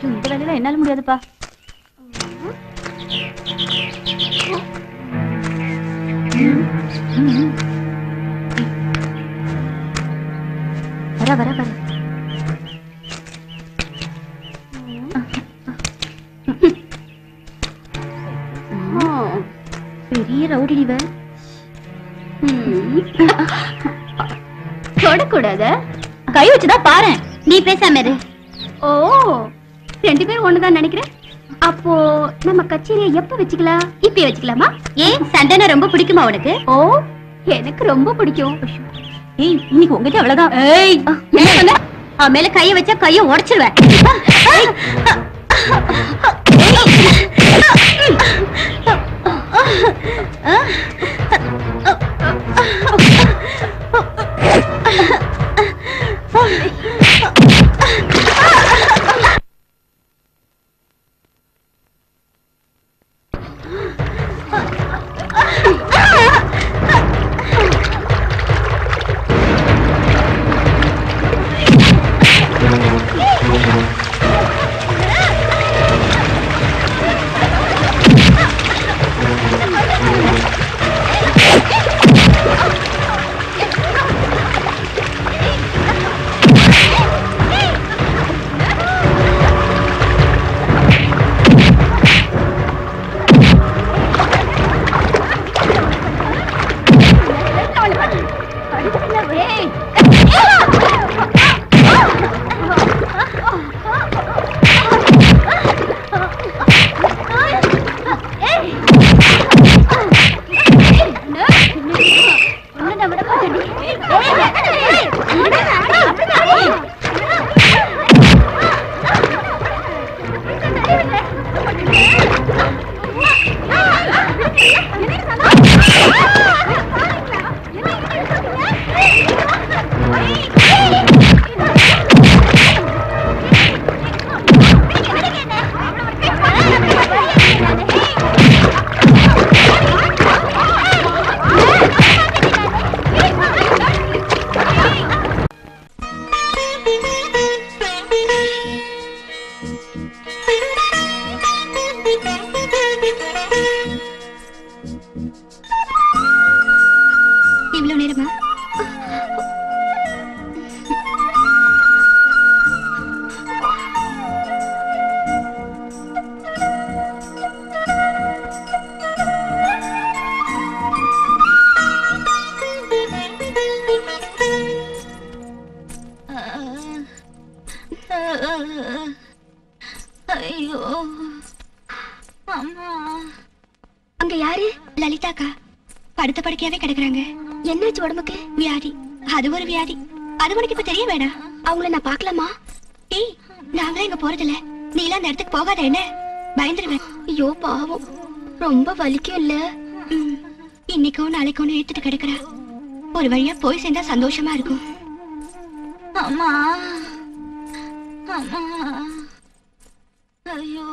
இந்த வேலையில என்னால முடியாதுப்பா வர வர வர பெரிய ரவுடி இவ தொடக்கூடாத கை வச்சுதான் பாரு நீ பேசாம இரு ஓ ரெண்டு பேரும் ஒண்ணுதான் நினைக்கிறேன் அப்போ நம்ம கச்சேரியை எப்ப வச்சுக்கலாம் இப்ப வச்சுக்கலாமா ஏன் சண்டைனா ரொம்ப பிடிக்குமா உனக்கு ஓ எனக்கு ரொம்ப பிடிக்கும் ஏய் இன்னைக்கு உங்ககிட்ட அவ்வளவுதான் ஏய் என்ன சொன்ன அவன் மேல கைய வச்சா கைய உடைச்சிருவேன் இவ்வளவு நேரமா ஐயோ அம்மா அங்க யாரு லலிதாக்கா படுத்த படுக்கையாவே கிடக்குறாங்க என்னாச்சு உடம்புக்கு வியாதி அது ஒரு வியாதி அது உனக்கு இப்ப தெரிய வேணாம் அவங்கள நான் பார்க்கலாமா ஏய் நாங்களே இங்க போறதில்ல நீ எல்லாம் அந்த இடத்துக்கு போகாத என்ன பயந்துருவேன் ஐயோ பாவம் ரொம்ப வலிக்கும் இல்ல இன்னைக்கோ நாளைக்கோ எடுத்துட்டு கிடக்குறா ஒரு வழியா போய் சேர்ந்தா சந்தோஷமா இருக்கும் அம்மா அம்மா ஐயோ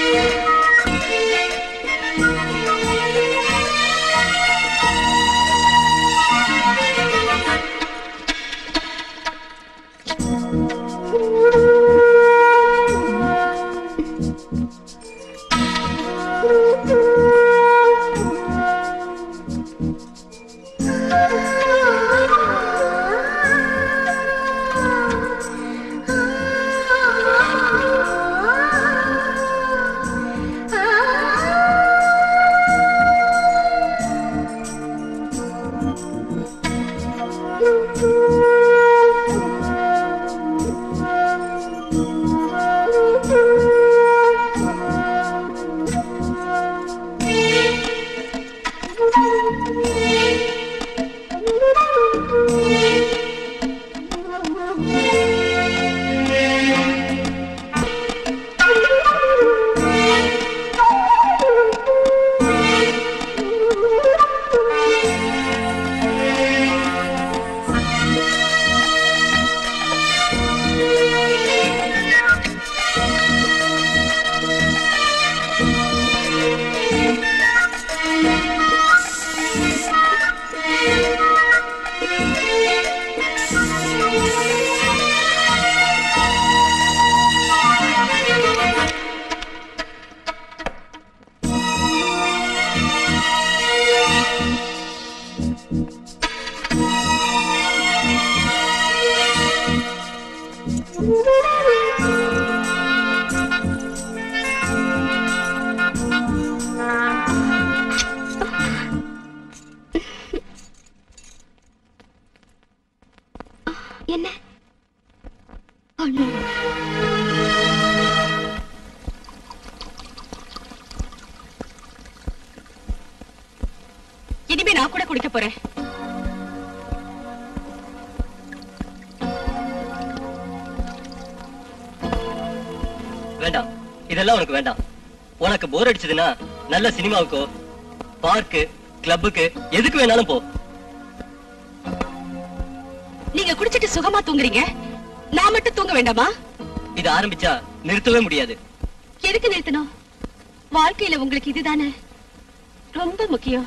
ஆ போறேன் வேண்டாம் இதெல்லாம் உனக்கு வேண்டாம் உனக்கு போர் அடிச்சதுன்னா நல்ல சினிமாவுக்கோ பார்க்கு கிளப்புக்கு எதுக்கு வேணாலும் போ நீங்க குடிச்சிட்டு சுகமா தூங்குறீங்க நான் மட்டும் தூங்க வேண்டாமா இது ஆரம்பிச்சா நிறுத்தவே முடியாது எதுக்கு நிறுத்தணும் வாழ்க்கையில உங்களுக்கு இதுதானே ரொம்ப முக்கியம்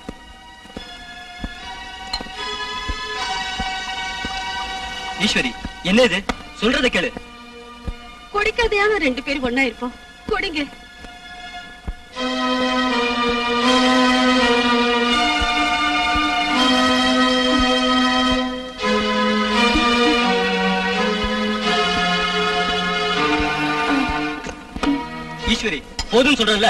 ஈஸ்வரி என்ன இது சொல்றத கேளு குடிக்கிறதையான ரெண்டு பேரும் ஒண்ணா இருப்போம் குடிங்க ஈஸ்வரி போதும் சொல்றேன்ல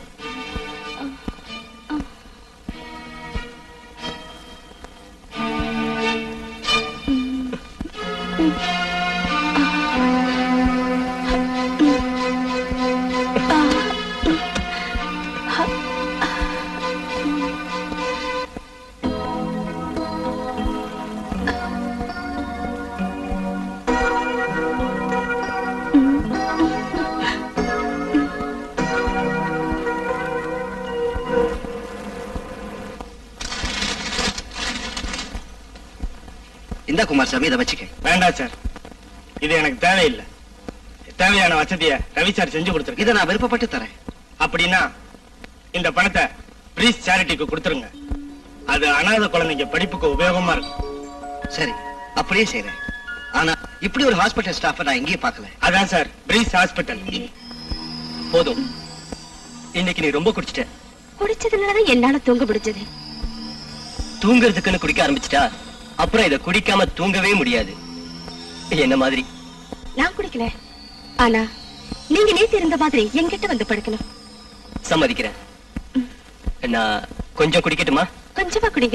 இந்த குமார் சாமி இதை வச்சுக்க வேண்டாம் சார் இது எனக்கு தேவையில்லை தேவையான வசதியை ரவி சார் செஞ்சு கொடுத்துருக்கு இதை நான் விருப்பப்பட்டு தரேன் அப்படின்னா இந்த பணத்தை பிரீஸ் சேரிட்டிக்கு கொடுத்துருங்க அது அனாதை குழந்தைங்க படிப்புக்கு உபயோகமா இருக்கும் சரி அப்படியே செய்றேன் ஆனா இப்படி ஒரு ஹாஸ்பிட்டல் ஸ்டாஃபை நான் எங்கேயும் பார்க்கல அதான் சார் பிரீஸ் ஹாஸ்பிட்டல் போதும் இன்னைக்கு நீ ரொம்ப குடிச்சிட்ட குடிச்சதுனாலதான் என்னால தூங்க முடிஞ்சது தூங்குறதுக்குன்னு குடிக்க ஆரம்பிச்சிட்டா அப்புறம் இத குடிக்காம தூங்கவே முடியாது என்ன மாதிரி நான் குடிக்கல ஆனா நீங்க நேத்து இருந்த மாதிரி என்கிட்ட வந்து படுக்கணும் சம்மதிக்கிறேன் நான் கொஞ்சம் குடிக்கட்டுமா கொஞ்சமா குடிங்க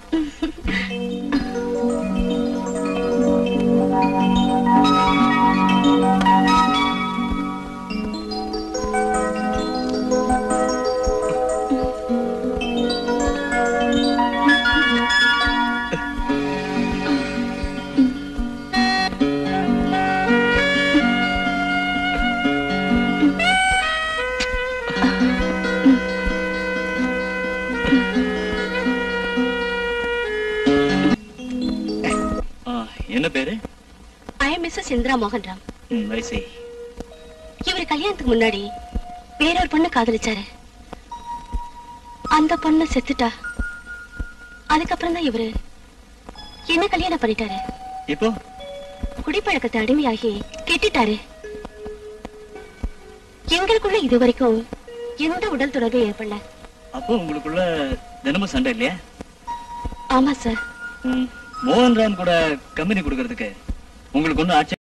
என்ன பேரு ஐ எம் மிஸ்ஸஸ் இந்திரா மோகன் ராம் வயசு இவர் கல்யாணத்துக்கு முன்னாடி வேறொரு பொண்ணு காதலிச்சாரு அந்த பொண்ணு செத்துட்டா அதுக்கப்புறம் தான் இவரு என்ன கல்யாணம் பண்ணிட்டாரு இப்போ குடிப்பழக்கத்தை அடிமையாகி கெட்டுட்டாரு எங்களுக்குள்ள இது வரைக்கும் எந்த உடல் தொடர்பும் ஏற்படல அப்போ உங்களுக்குள்ள தினமும் சண்டை இல்லையா ஆமா சார் மோகன்ராம் கூட கம்பெனி கொடுக்கறதுக்கு உங்களுக்கு ஒன்றும் ஆட்சி